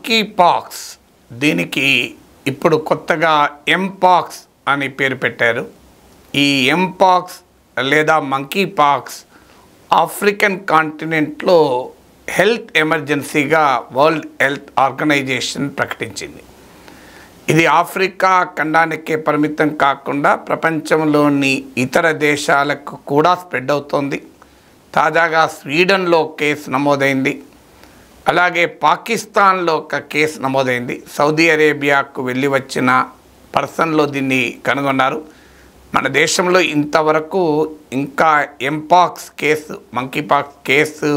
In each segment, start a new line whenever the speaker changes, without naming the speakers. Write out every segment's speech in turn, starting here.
monkey pox దీనికి ఇప్పుడు కొత్తగా ఎంపాక్స్ అని పేరు పెట్టారు ఈ ఎంపాక్స్ లేదా మంకీ పాక్స్ ఆఫ్రికన్ కాంటినెంట్లో హెల్త్ ఎమర్జెన్సీగా వరల్డ్ హెల్త్ ఆర్గనైజేషన్ ప్రకటించింది ఇది ఆఫ్రికా ఖండానికే పరిమితం కాకుండా ప్రపంచంలోని ఇతర దేశాలకు కూడా స్ప్రెడ్ అవుతోంది తాజాగా స్వీడన్లో కేసు నమోదైంది అలాగే పాకిస్తాన్లో ఒక కేసు నమోదైంది సౌదీ అరేబియాకు వెళ్ళి వచ్చిన పర్సన్లో దీన్ని కనుగొన్నారు మన దేశంలో ఇంతవరకు ఇంకా ఎంపాక్స్ కేసు మంకీపాక్స్ కేసు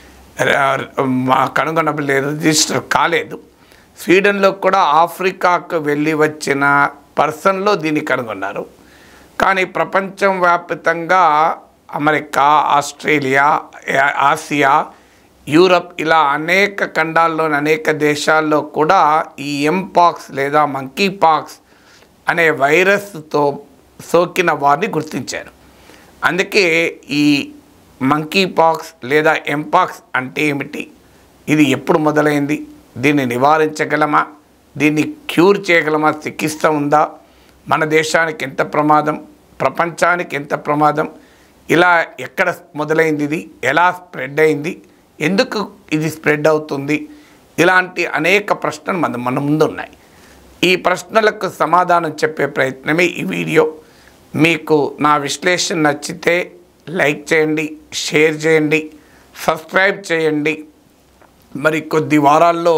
కనుగొనలేదు రిజిస్టర్ కాలేదు స్వీడన్లో కూడా ఆఫ్రికాకు వెళ్ళి వచ్చిన పర్సన్లో దీన్ని కనుగొన్నారు కానీ ప్రపంచం వ్యాప్తంగా అమెరికా ఆస్ట్రేలియా ఆ- ఆసియా యూరప్ ఇలా అనేక ఖండాల్లోని అనేక దేశాల్లో కూడా ఈ ఎంపాక్స్ లేదా మంకీ పాక్స్ అనే వైరస్తో సోకిన వారిని గుర్తించారు అందుకే ఈ మంకీ పాక్స్ లేదా ఎంపాక్స్ అంటే ఏమిటి ఇది ఎప్పుడు మొదలైంది దీన్ని నివారించగలమా దీన్ని క్యూర్ చేయగలమా చికిత్స ఉందా మన దేశానికి ఎంత ప్రమాదం ప్రపంచానికి ఎంత ప్రమాదం ఇలా ఎక్కడ మొదలైంది ఇది ఎలా స్ప్రెడ్ అయింది ఎందుకు ఇది స్ప్రెడ్ అవుతుంది ఇలాంటి అనేక ప్రశ్నలు మన మన ముందు ఉన్నాయి ఈ ప్రశ్నలకు సమాధానం చెప్పే ప్రయత్నమే ఈ వీడియో మీకు నా విశ్లేషణ నచ్చితే లైక్ చేయండి షేర్ చేయండి సబ్స్క్రైబ్ చేయండి మరి కొద్ది వారాల్లో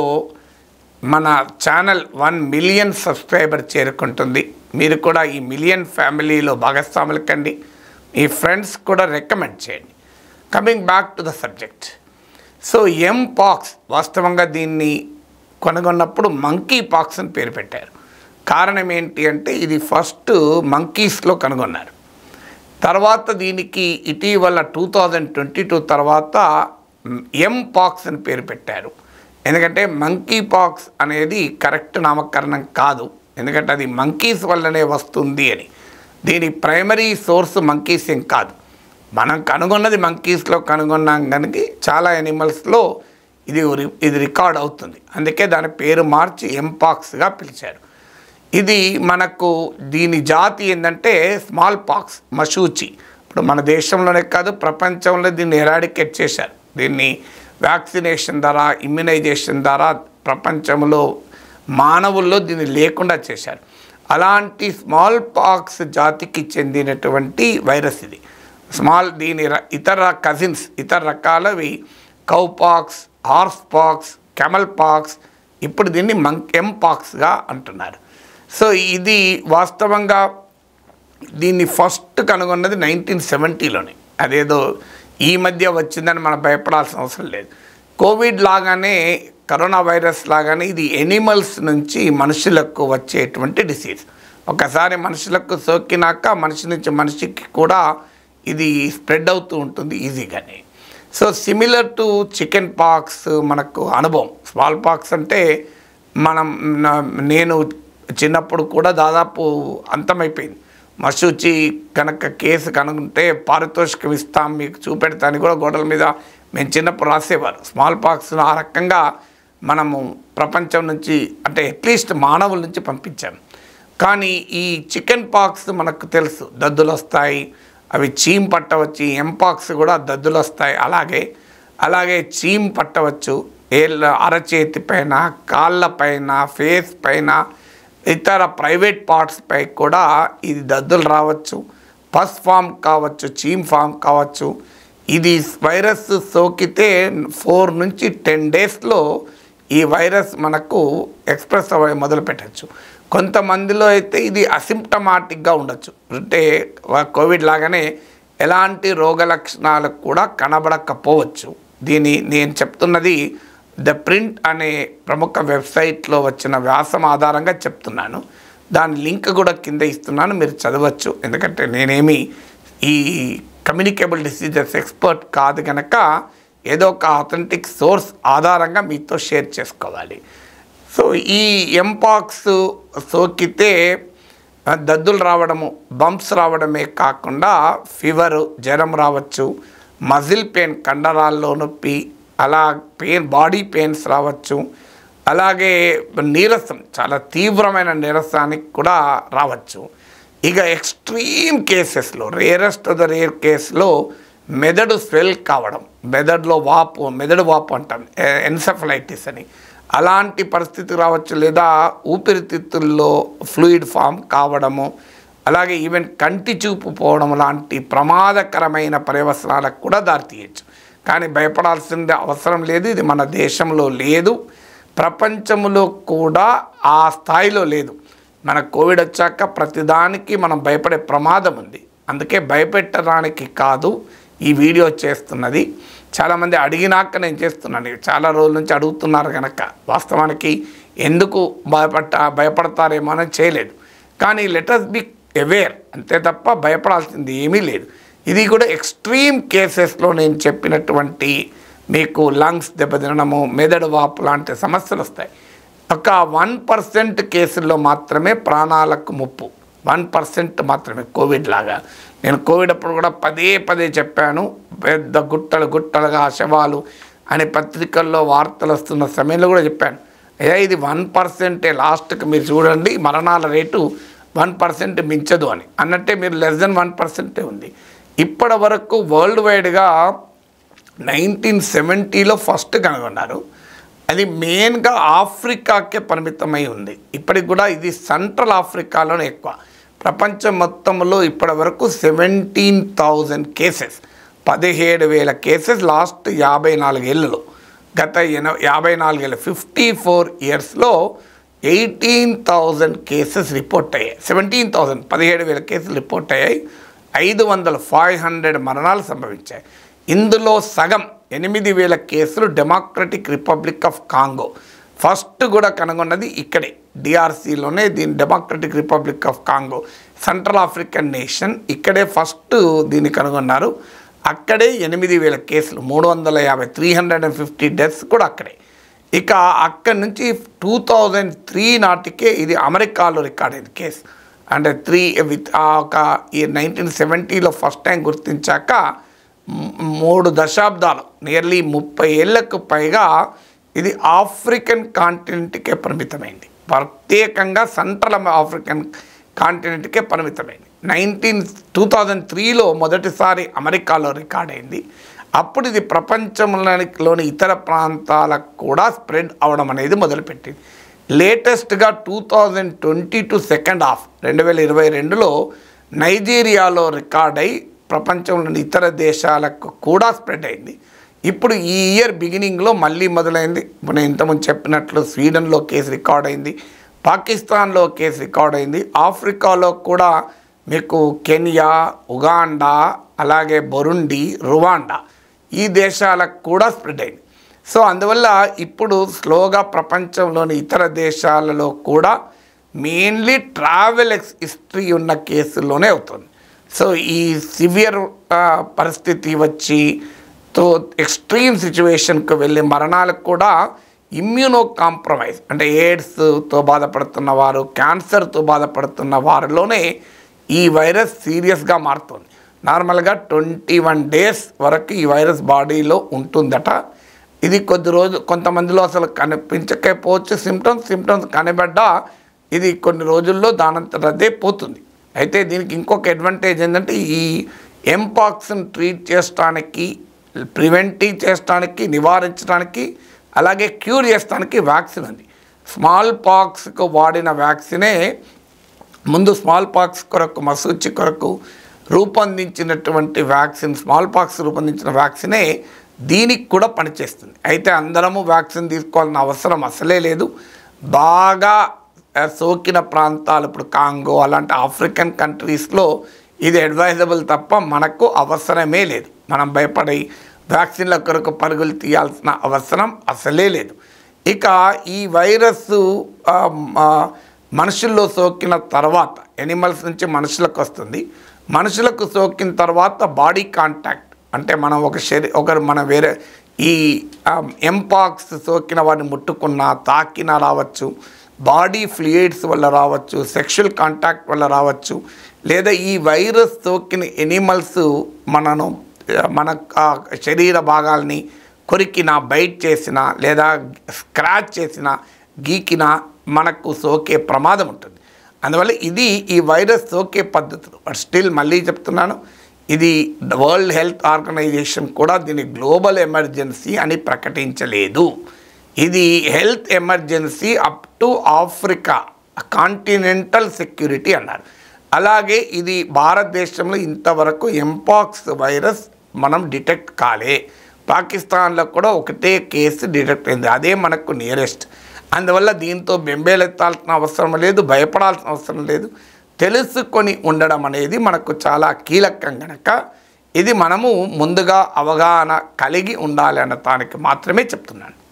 మన ఛానల్ వన్ మిలియన్ సబ్స్క్రైబర్ చేరుకుంటుంది మీరు కూడా ఈ మిలియన్ ఫ్యామిలీలో భాగస్వాములు కండి మీ ఫ్రెండ్స్ కూడా రికమెండ్ చేయండి coming back to the subject so M pox వాస్తవంగా దీన్ని కొనుగొన్నప్పుడు మంకీ పాక్స్ అని పేరు పెట్టారు కారణం ఏంటి అంటే ఇది ఫస్ట్ మంకీస్లో కనుగొన్నారు తర్వాత దీనికి ఇటీవల టూ థౌజండ్ ట్వంటీ టూ తర్వాత ఎం పాక్స్ అని పేరు పెట్టారు ఎందుకంటే మంకీ పాక్స్ అనేది కరెక్ట్ నామకరణం కాదు ఎందుకంటే అది మంకీస్ వల్లనే వస్తుంది అని దీని ప్రైమరీ సోర్స్ మంకీస్ ఏం కాదు మనం కనుగొన్నది మంకీస్లో కనుగొన్నాం కనుక చాలా యానిమల్స్లో ఇది రి- ఇది రికార్డ్ అవుతుంది అందుకే దాని పేరు మార్చి ఎంపాక్స్గా పిలిచారు ఇది మనకు దీని జాతి ఏంటంటే స్మాల్ పాక్స్ మషూచి ఇప్పుడు మన దేశంలోనే కాదు ప్రపంచంలో దీన్ని ఎరాడికేట్ చేశారు దీన్ని వ్యాక్సినేషన్ ద్వారా ఇమ్యునైజేషన్ ద్వారా ప్రపంచంలో మానవుల్లో దీన్ని లేకుండా చేశారు అలాంటి స్మాల్ పాక్స్ జాతికి చెందినటువంటి వైరస్ ఇది స్మాల్ దీని ర- ఇతర కజిన్స్ ఇతర రకాలవి cow pox horse pox camel pox ఇప్పుడు దీన్ని మంక్ ఎం పాక్స్గా అంటున్నారు సో ఇది వాస్తవంగా దీన్ని ఫస్ట్ కనుగొన్నది నైన్టీన్ సెవెంటీలోనే అదేదో ఈ మధ్య వచ్చిందని మనం భయపడాల్సిన అవసరం లేదు కోవిడ్ లాగానే కరోనా వైరస్ లాగానే ఇది ఎనిమల్స్ నుంచి మనుషులకు వచ్చేటువంటి డిసీజ్ ఒకసారి మనుషులకు సోకినాక మనిషి నుంచి మనిషికి కూడా ఇది స్ప్రెడ్ అవుతూ ఉంటుంది ఈజీగానే so similar to chicken pox మనకు అనుభవం స్మాల్ పాక్స్ అంటే మనం నా- నేను చిన్నప్పుడు కూడా దాదాపు అంతమైపోయింది మసూచి కనుక కేసు కనుక్కుంటే పారితోషికం ఇస్తాం మీకు చూపెడతాను కూడా గోడల మీద మేము చిన్నప్పుడు రాసేవారు స్మాల్ పాక్స్ ఆ రకంగా మనము ప్రపంచం నుంచి అంటే అట్లీస్ట్ మానవుల నుంచి పంపించాం కానీ ఈ చికెన్ పాక్స్ మనకు తెలుసు దద్దులు వస్తాయి అవి చీమ్ పట్టవచ్చు ఎంపాక్స్ కూడా దద్దులు వస్తాయి అలాగే అలాగే చీమ్ పట్టవచ్చు ఏళ్ళ అరచేతి పైన కాళ్ళ పైన ఫేస్ పైన ఇతర ప్రైవేట్ పార్ట్స్ పై కూడా ఇది దద్దులు రావచ్చు పస్ ఫామ్ కావచ్చు చీమ్ ఫామ్ కావచ్చు ఇది వైరస్ సోకితే ఫోర్ నుంచి టెన్ డేస్లో ఈ వైరస్ మనకు ఎక్స్ప్రెస్ అవ్వ మొదలు పెట్టచ్చు కొంతమందిలో అయితే ఇది అసిమ్టమాటిక్గా ఉండొచ్చు అంటే వ- కోవిడ్ లాగానే ఎలాంటి రోగ లక్షణాలు కూడా కనబడకపోవచ్చు దీని నేను చెప్తున్నది ద ప్రింట్ అనే ప్రముఖ వెబ్సైట్లో వచ్చిన వ్యాసం ఆధారంగా చెప్తున్నాను దాని లింక్ కూడా కింద ఇస్తున్నాను మీరు చదవచ్చు ఎందుకంటే నేనేమి ఈ కమ్యూనికేబుల్ డిసీజెస్ ఎక్స్పర్ట్ కాదు కనుక ఏదో ఒక అథెంటిక్ సోర్స్ ఆధారంగా మీతో షేర్ చేసుకోవాలి సో ఈ ఎంపాక్స్ సోకితే ఆ, దద్దులు రావడము బంప్స్ రావడమే కాకుండా ఫీవరు జ్వరం రావచ్చు మజిల్ పెయిన్ కండరాల్లో నొప్పి అలా పెయిన్ బాడీ పెయిన్స్ రావచ్చు అలాగే నీరసం చాలా తీవ్రమైన నీరసానికి కూడా రావచ్చు ఇక ఎక్స్ట్రీమ్ కేసెస్లో రేరెస్ట్ ఆఫ్ ద రేర్ కేసులో మెదడు స్వెల్ కావడం మెదడులో వాపు మెదడు వాపు అంటాం ఎన్సెఫలైటిస్ అని అలాంటి పరిస్థితి రావచ్చు లేదా ఊపిరితిత్తుల్లో ఫ్లూయిడ్ ఫామ్ కావడము అలాగే ఈవెన్ కంటి చూపు పోవడం లాంటి ప్రమాదకరమైన పర్యవసనాలకు కూడా దారితీయచ్చు కానీ భయపడాల్సిన అవసరం లేదు ఇది మన దేశంలో లేదు ప్రపంచంలో కూడా ఆ స్థాయిలో లేదు మన కోవిడ్ వచ్చాక ప్రతిదానికి మనం భయపడే ప్రమాదం ఉంది అందుకే భయపెట్టడానికి కాదు ఈ వీడియో చేస్తున్నది చాలామంది అడిగినాక నేను చేస్తున్నాను చాలా రోజుల నుంచి అడుగుతున్నారు కనుక వాస్తవానికి ఎందుకు భయపడ భయపడతారేమో అని చేయలేదు కానీ లెటస్ బి అవేర్ అంతే తప్ప భయపడాల్సింది ఏమీ లేదు ఇది కూడా ఎక్స్ట్రీమ్ కేసెస్లో నేను చెప్పినటువంటి మీకు లంగ్స్ దెబ్బతినడము మెదడు వాపు లాంటి సమస్యలు వస్తాయి ఒక వన్ పర్సెంట్ కేసుల్లో మాత్రమే ప్రాణాలకు ముప్పు వన్ పర్సెంట్ మాత్రమే కోవిడ్ లాగా నేను కోవిడ్ అప్పుడు కూడా పదే పదే చెప్పాను పెద్ద గుట్టలు గుట్టలుగా శవాలు అనే పత్రికల్లో వార్తలు వస్తున్న సమయంలో కూడా చెప్పాను అయ్యా ఇది వన్ పర్సెంటే లాస్ట్కి మీరు చూడండి మరణాల రేటు వన్ పర్సెంట్ మించదు అని అన్నట్టే మీరు లెస్ దెన్ వన్ పర్సెంటే ఉంది ఇప్పటి వరకు వరల్డ్ వైడ్గా నైన్టీన్ సెవెంటీలో ఫస్ట్ కనుగొన్నారు అది మెయిన్గా ఆఫ్రికాకే పరిమితమై ఉంది ఇప్పటికి కూడా ఇది సెంట్రల్ ఆఫ్రికాలోనే ఎక్కువ ప్రపంచం మొత్తంలో ఇప్పటి వరకు సెవెంటీన్ థౌజండ్ కేసెస్ పదిహేడు వేల కేసెస్ లాస్ట్ యాభై నాలుగేళ్లలో గత ఎన యాభై నాలుగేళ్ళ ఫిఫ్టీ ఫోర్ ఇయర్స్లో ఎయిటీన్ థౌజండ్ కేసెస్ రిపోర్ట్ అయ్యాయి సెవెంటీన్ థౌజండ్ పదిహేడు వేల కేసులు రిపోర్ట్ అయ్యాయి ఐదు వందల ఫైవ్ హండ్రెడ్ మరణాలు సంభవించాయి ఇందులో సగం ఎనిమిది వేల కేసులు Democratic Republic of Congo first కూడా కనుగొన్నది ఇక్కడే డిఆర్సీలోనే దీని Democratic Republic of Congo central African nation ఇక్కడే ఫస్ట్ దీన్ని కనుగొన్నారు అక్కడే ఎనిమిది వేల కేసులు మూడు వందల యాభై three hundred and fifty deaths కూడా అక్కడే ఇక అక్కడి నుంచి టూ థౌజండ్ త్రీ నాటికే ఇది అమెరికాలో రికార్డ్ అయింది కేసు అంటే త్రీ విత్ ఆ ఒక ఈ నైన్టీన్ సెవెంటీలో ఫస్ట్ టైం గుర్తించాక మ్- మూడు దశాబ్దాలు నియర్లీ ముప్పై ఏళ్ళకు పైగా ఇది ఆఫ్రికన్ కాంటినెంట్కే పరిమితమైంది ప్రత్యేకంగా సెంట్రల్ ఆఫ్రికన్ కాంటినెంట్కే పరిమితమైంది నైన్టీన్ టూ థౌజండ్ త్రీలో మొదటిసారి అమెరికాలో రికార్డ్ అయింది అప్పుడు ఇది ప్రపంచంలోని ఇతర ప్రాంతాలకు కూడా స్ప్రెడ్ అవడం అనేది మొదలుపెట్టింది లేటెస్ట్గా two thousand twenty two second half రెండు వేల ఇరవై రెండులో నైజీరియాలో రికార్డ్ అయి ప్రపంచంలోని ఇతర దేశాలకు కూడా స్ప్రెడ్ అయింది ఇప్పుడు ఈ ఇయర్ బిగినింగ్లో మళ్ళీ మొదలైంది ఇప్పుడు నేను ఇంతకుముందు చెప్పినట్లు స్వీడన్లో కేసు రికార్డ్ అయింది పాకిస్తాన్లో కేసు రికార్డ్ అయింది ఆఫ్రికాలో కూడా మీకు కెనియా ఉగాండా అలాగే బొరుండి రువాండా ఈ దేశాలకు కూడా స్ప్రెడ్ అయింది సో అందువల్ల ఇప్పుడు స్లోగా ప్రపంచంలోని ఇతర దేశాలలో కూడా మెయిన్లీ ట్రావెల్ ఎక్స్ హిస్టరీ ఉన్న కేసుల్లోనే అవుతుంది సో ఈ సివియర్ పరిస్థితి వచ్చి తో ఎక్స్ట్రీమ్ సిచ్యువేషన్కి వెళ్ళే మరణాలకు కూడా ఇమ్యూనో కాంప్రమైజ్ అంటే ఎయిడ్స్తో బాధపడుతున్న వారు క్యాన్సర్తో బాధపడుతున్న వారిలోనే ఈ వైరస్ సీరియస్గా మారుతుంది నార్మల్గా ట్వంటీ వన్ డేస్ వరకు ఈ వైరస్ బాడీలో ఉంటుందట ఇది కొద్ది రోజు కొంతమందిలో అసలు కనిపించకపోవచ్చు సిమ్టమ్స్ సిమ్టమ్స్ కనబడ్డా ఇది కొన్ని రోజుల్లో దానంతట అదే పోతుంది అయితే దీనికి ఇంకొక అడ్వాంటేజ్ ఏంటంటే ఈ ఎంపాక్స్ని ట్రీట్ చేయడానికి ప్రివెంటివ్ చేయడానికి నివారించడానికి అలాగే క్యూర్ చేయడానికి వ్యాక్సిన్ ఉంది స్మాల్ పాక్స్కు వాడిన వ్యాక్సినే ముందు స్మాల్ పాక్స్ కొరకు మసూచి కొరకు రూపొందించినటువంటి వ్యాక్సిన్ స్మాల్ పాక్స్ రూపొందించిన వ్యాక్సినే దీనికి కూడా పనిచేస్తుంది అయితే అందరము వ్యాక్సిన్ తీసుకోవాల్సిన అవసరం అసలే లేదు బాగా ఆ, సోకిన ప్రాంతాలు ఇప్పుడు కాంగో అలాంటి ఆఫ్రికన్ కంట్రీస్లో ఇది అడ్వైజబుల్ తప్ప మనకు అవసరమే లేదు మనం భయపడి వ్యాక్సిన్ల కొరకు పరుగులు తీయాల్సిన అవసరం అసలే లేదు ఇక ఈ వైరస్ ఆ, ఆ, మనుషుల్లో సోకిన తర్వాత ఎనిమల్స్ నుంచి మనుషులకు వస్తుంది మనుషులకు సోకిన తర్వాత బాడీ కాంటాక్ట్ అంటే మనం ఒక శరీ ఒకరు మన వేరే ఈ ఎంపాక్స్ సోకిన వారిని ముట్టుకున్నా తాకినా రావచ్చు బాడీ ఫ్లూయిడ్స్ వల్ల రావచ్చు సెక్షువల్ కాంటాక్ట్ వల్ల రావచ్చు లేదా ఈ వైరస్ సోకిన ఎనిమల్స్ మనను మన ఆ, శరీర భాగాల్ని కొరికిన బైట్ చేసిన లేదా స్క్రాచ్ చేసిన గీకిన మనకు సోకే ప్రమాదం ఉంటుంది అందువల్ల ఇది ఈ వైరస్ సోకే పద్ధతులు బట్ స్టిల్ మళ్ళీ చెప్తున్నాను ఇది వరల్డ్ హెల్త్ ఆర్గనైజేషన్ కూడా దీన్ని గ్లోబల్ ఎమర్జెన్సీ అని ప్రకటించలేదు ఇది health emergency up to Africa continental security అన్నారు అలాగే ఇది భారతదేశంలో ఇంతవరకు ఎంపాక్స్ వైరస్ మనం డిటెక్ట్ కాలే పాకిస్తాన్లో కూడా ఒకటే కేసు డిటెక్ట్ అయింది అదే మనకు నియరెస్ట్ అందువల్ల దీంతో బెంబేలెత్తాల్సిన అవసరం లేదు భయపడాల్సిన అవసరం లేదు తెలుసుకొని ఉండడం అనేది మనకు చాలా కీలకం గనక ఇది మనము ముందుగా అవగాహన కలిగి ఉండాలి అన్న దానికి మాత్రమే చెప్తున్నాను